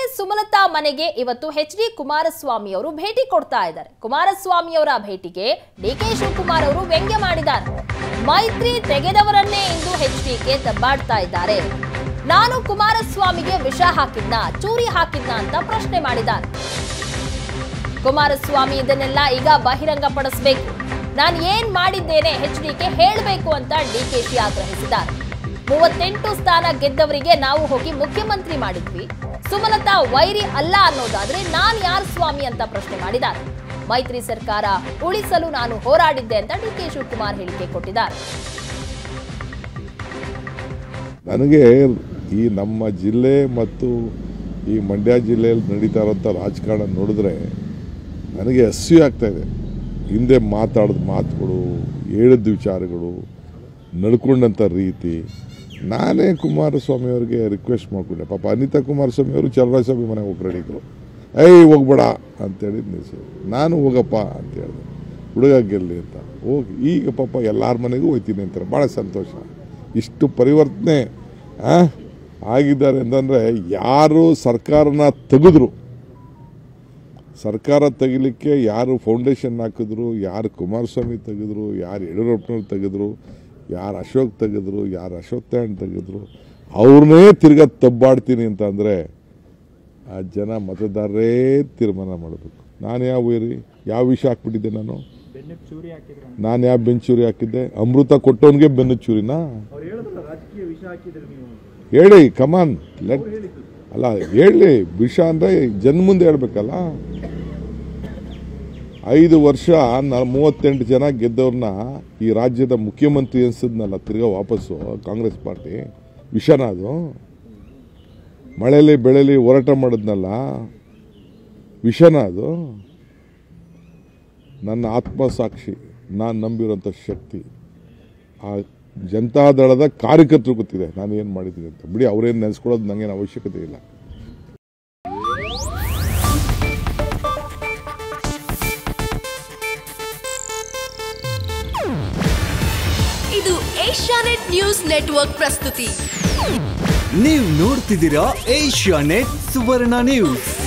ಸುಮಲತಾ ಮನೆಗೆ ಇವತ್ತು H D Kumaraswamy ಅವರು ಭೇಟಿ ಕೊಡ್ತಾ ಇದ್ದಾರೆ ಕುಮಾರಸ್ವಾಮಿ ಅವರ ಭೇಟಿಗೆ ಡಿ ಕೆ ಶಿವಕುಮಾರ್ ಅವರು ವ್ಯಂಗ್ಯ ಮಾಡಿದ್ದಾರೆ ಮೈತ್ರಿ ತೆಗೆದವರನ್ನೇ ಇಂದು ಎಚ್ ಡಿಕೆ ದಬ್ಬಾಡ್ತಾ ಇದ್ದಾರೆ ನಾನು ಕುಮಾರಸ್ವಾಮಿಗೆ ವಿಷ ಹಾಕಿದ್ನ ಚೂರಿ ಹಾಕಿದ್ನ ಅಂತ ಪ್ರಶ್ನೆ ಮಾಡಿದ್ದಾರೆ ಕುಮಾರಸ್ವಾಮಿ ಇದನ್ನೆಲ್ಲ ಈಗ ಬಹಿರಂಗಪಡಿಸಬೇಕು ನಾನು ಏನ್ ಮಾಡಿದ್ದೇನೆ ಎಚ್ ಡಿಕೆ ಹೇಳಬೇಕು ಅಂತ ಡಿಕೆಶಿ ಆಗ್ರಹಿಸಿದ್ದಾರೆ ಮೂವತ್ತೆಂಟು ಸ್ಥಾನ ಗೆದ್ದವರಿಗೆ ನಾವು ಹೋಗಿ ಮುಖ್ಯಮಂತ್ರಿ ಮಾಡಿದ್ವಿ ಸುಮಲತಾ ವೈರಿ ಅಲ್ಲ ಅನ್ನೋದಾದ್ರೆ ನಾನ್ ಯಾರ್ ಸ್ವಾಮಿ ಅಂತ ಪ್ರಶ್ನೆ ಮಾಡಿದ್ದಾರೆ ಮೈತ್ರಿ ಸರ್ಕಾರ ಉಳಿಸಲು ನಾನು ಹೋರಾಡಿದ್ದೆ ಅಂತ ಡಿ ಕೆ ಶಿವಕುಮಾರ್ ಹೇಳಿಕೆ ಕೊಟ್ಟಿದ್ದಾರೆ ನನಗೆ ಈ ನಮ್ಮ ಜಿಲ್ಲೆ ಮತ್ತು ಈ ಮಂಡ್ಯ ಜಿಲ್ಲೆಯಲ್ಲಿ ನಡೀತಾ ಇರೋಂಥ ರಾಜಕಾರಣ ನೋಡಿದ್ರೆ ನನಗೆ ಅಸೂಯೆ ಆಗ್ತಾ ಇದೆ ಹಿಂದೆ ಮಾತಾಡಿದ ಮಾತುಗಳು ಹೇಳಿದ ವಿಚಾರಗಳು ನಡ್ಕೊಂಡಂಥ ರೀತಿ ನಾನೇ ಕುಮಾರಸ್ವಾಮಿ ಅವ್ರಿಗೆ ರಿಕ್ವೆಸ್ಟ್ ಮಾಡಿಕೊಂಡೆ ಪಾಪ ಅನಿತಾ ಕುಮಾರಸ್ವಾಮಿ ಅವರು ಚಲರಾಜಸ್ವಾಮಿ ಮನೆಗೆ ಹೋಗಿ ರೆಡಿದ್ರು ಏಯ್ ಹೋಗ್ಬೇಡ ಅಂತೇಳಿ ನಿಲ್ಸಿ ನಾನು ಹೋಗಪ್ಪ ಅಂತ ಹೇಳಿದೆ ಹುಡುಗ ಗೆಲ್ಲಿ ಅಂತ ಹೋಗಿ ಈಗ ಪಾಪ ಎಲ್ಲರ ಮನೆಗೂ ಹೋಯ್ತೀನಿ ಅಂತಾರೆ ಭಾಳ ಸಂತೋಷ ಇಷ್ಟು ಪರಿವರ್ತನೆ ಆ, ಆಗಿದ್ದಾರೆ ಅಂತಂದರೆ ಯಾರು ಸರ್ಕಾರನ ತೆಗೆದ್ರು ಸರ್ಕಾರ ತೆಗಿಲಿಕ್ಕೆ ಯಾರು ಫೌಂಡೇಶನ್ ಹಾಕಿದ್ರು ಯಾರು ಕುಮಾರಸ್ವಾಮಿ ತೆಗೆದ್ರು ಯಾರು ಯಡಿಯೂರಪ್ಪನವ್ರು ತೆಗೆದ್ರು ಯಾರು ಅಶೋಕ್ ತೆಗೆದ್ರು ಯಾರು ಅಶೋಕ್ ತಾಯಣ್ ತೆಗೆದ್ರು ಅವ್ರನ್ನೇ ತಿರ್ಗಾ ತಬ್ಬಾಡ್ತೀನಿ ಅಂತ ಅಂದರೆ ಆ ಜನ ಮತದಾರರೇ ತೀರ್ಮಾನ ಮಾಡಬೇಕು ನಾನು ಯಾವ ವೈರಿ ಯಾವ ವಿಷಯ ಹಾಕ್ಬಿಟ್ಟಿದ್ದೆ ನಾನು ಬೆನ್ನಿಗೆ ಚೂರಿ ಹಾಕಿದ್ರು ಅಂತ. ನಾನು ಯಾವ ಬೆನ್ನು ಚೂರಿ ಹಾಕಿದ್ದೆ ಅಮೃತ ಕೊಟ್ಟವನಿಗೆ ಬೆನ್ನು ಚೂರಿನಾ ಅವ್ರು ಹೇಳಿದ್ರಲ್ಲ ರಾಜಕೀಯ ವಿಷ ಹಾಕಿದ್ರಿ ನೀವು ಹೇಳಿ ಕಮಾನ್ ಲೆಟ್ ಅಲ್ಲ ಹೇಳಿ ವಿಷ ಅಂದರೆ ಜನ ಮುಂದೆ ಹೇಳ್ಬೇಕಲ್ಲ ಐದು ವರ್ಷ ನಾ ಮೂವತ್ತೆಂಟು ಜನ ಗೆದ್ದವ್ರನ್ನ ಈ ರಾಜ್ಯದ ಮುಖ್ಯಮಂತ್ರಿ ಅನ್ಸಿದ್ನಲ್ಲ ತಿರ್ಗಾ ವಾಪಸ್ಸು ಕಾಂಗ್ರೆಸ್ ಪಾರ್ಟಿ ವಿಷನ ಅದು ಮಳೆಲಿ ಬೆಳೆಲಿ ಹೋರಾಟ ಮಾಡಿದ್ನಲ್ಲ ವಿಷನ ಅದು ನನ್ನ ಆತ್ಮಸಾಕ್ಷಿ ನಾನು ನಂಬಿರೋಂಥ ಶಕ್ತಿ ಆ ಜನತಾದಳದ ಕಾರ್ಯಕರ್ತರು ಗೊತ್ತಿದೆ ನಾನು ಏನು ಮಾಡಿದ್ದೀನಿ ಅಂತ ಬಿಡಿ ಅವ್ರೇನು ನೆನೆಸ್ಕೊಳ್ಳೋದು ನನಗೇನು ಅವಶ್ಯಕತೆ ಇಲ್ಲ ಇದು ಏಷ್ಯಾನೆಟ್ ನ್ಯೂಸ್ ನೆಟ್ವರ್ಕ್ ಪ್ರಸ್ತುತಿ ನೀವು ನೋಡ್ತಿದ್ದೀರಾ ಏಷ್ಯಾ ನೆಟ್ ಸುವರ್ಣ ನ್ಯೂಸ್